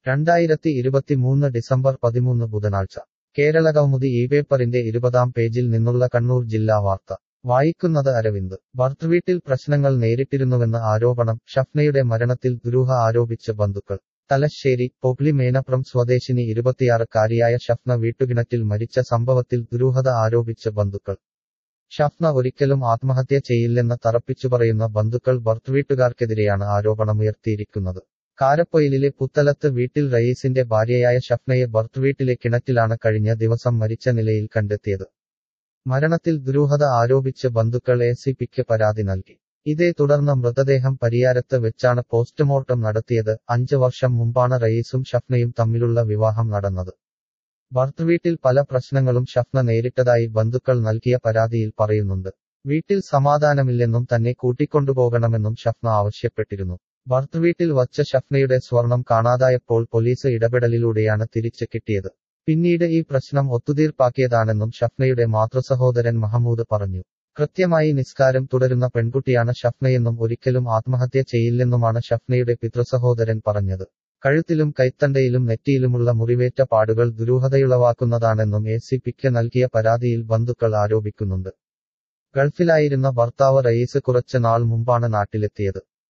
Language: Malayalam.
രണ്ടായിരത്തി ഇരുപത്തിമൂന്ന് ഡിസംബർ പതിമൂന്ന് ബുധനാഴ്ച കേരളകൗമുദി ഈ പേപ്പറിന്റെ ഇരുപതാം പേജിൽ നിന്നുള്ള കണ്ണൂർ ജില്ലാ വാർത്ത വായിക്കുന്നത് അരവിന്ദ് ഭർത്തൃവീട്ടിൽ പ്രശ്നങ്ങൾ നേരിട്ടിരുന്നുവെന്ന് ആരോപണം ഷഫ്നയുടെ മരണത്തിൽ ദുരൂഹ ആരോപിച്ച് ബന്ധുക്കൾ തലശ്ശേരി പൊപ്ലി മേനപ്രം സ്വദേശിനി ഇരുപത്തിയാറുകാരിയായ ഷഫ്ന വീട്ടുകിണറ്റിൽ മരിച്ച സംഭവത്തിൽ ദുരൂഹത ആരോപിച്ച് ബന്ധുക്കൾ ഷഫ്ന ഒരിക്കലും ആത്മഹത്യ ചെയ്യില്ലെന്ന് തറപ്പിച്ചു പറയുന്ന ബന്ധുക്കൾ ഭർത്തൃവീട്ടുകാർക്കെതിരെയാണ് ആരോപണമുയർത്തിയിരിക്കുന്നത് കാരപ്പൊയിലിലെ പുത്തലത്ത് വീട്ടിൽ റയീസിന്റെ ഭാര്യയായ ഷഫ്നയെ ഭർത്തൃവീട്ടിലെ കിണറ്റിലാണ് കഴിഞ്ഞ ദിവസം മരിച്ച നിലയിൽ കണ്ടെത്തിയത് മരണത്തിൽ ദുരൂഹത ആരോപിച്ച് ബന്ധുക്കൾ എ സി പിക്ക് പരാതി നൽകി ഇതേ തുടർന്ന് മൃതദേഹം പരിയാരത്ത് വെച്ചാണ് പോസ്റ്റ്മോർട്ടം നടത്തിയത് അഞ്ച് വർഷം മുമ്പാണ് റയീസും ഷഫ്നയും തമ്മിലുള്ള വിവാഹം നടന്നത് ഭർത്തൃവീട്ടിൽ പല പ്രശ്നങ്ങളും ഷഫ്ന നേരിട്ടതായി ബന്ധുക്കൾ നൽകിയ പരാതിയിൽ പറയുന്നുണ്ട് വീട്ടിൽ സമാധാനമില്ലെന്നും തന്നെ കൂട്ടിക്കൊണ്ടുപോകണമെന്നും ഷഫ്ന ആവശ്യപ്പെട്ടിരുന്നു ഭർത്തൃവീട്ടിൽ വച്ച ഷഫ്നയുടെ സ്വർണം കാണാതായപ്പോൾ പോലീസ് ഇടപെടലിലൂടെയാണ് തിരിച്ചു കിട്ടിയത് പിന്നീട് ഈ പ്രശ്നം ഒത്തുതീർപ്പാക്കിയതാണെന്നും ഷഫ്നയുടെ മാതൃസഹോദരൻ മഹമ്മൂദ് പറഞ്ഞു കൃത്യമായി നിസ്കാരം തുടരുന്ന പെൺകുട്ടിയാണ് ഷഫ്നയെന്നും ഒരിക്കലും ആത്മഹത്യ ചെയ്യില്ലെന്നുമാണ് ഷഫ്നയുടെ പിതൃസഹോദരൻ പറഞ്ഞത് കഴുത്തിലും കൈത്തണ്ടയിലും നെറ്റിയിലുമുള്ള മുറിവേറ്റ പാടുകൾ ദുരൂഹതയുളവാക്കുന്നതാണെന്നും എ സി പിക്ക് നൽകിയ പരാതിയിൽ ബന്ധുക്കൾ ആരോപിക്കുന്നുണ്ട് ഗൾഫിലായിരുന്ന ഭർത്താവ് റയീസ് കുറച്ച് നാൾ മുമ്പാണ് നാട്ടിലെത്തിയത്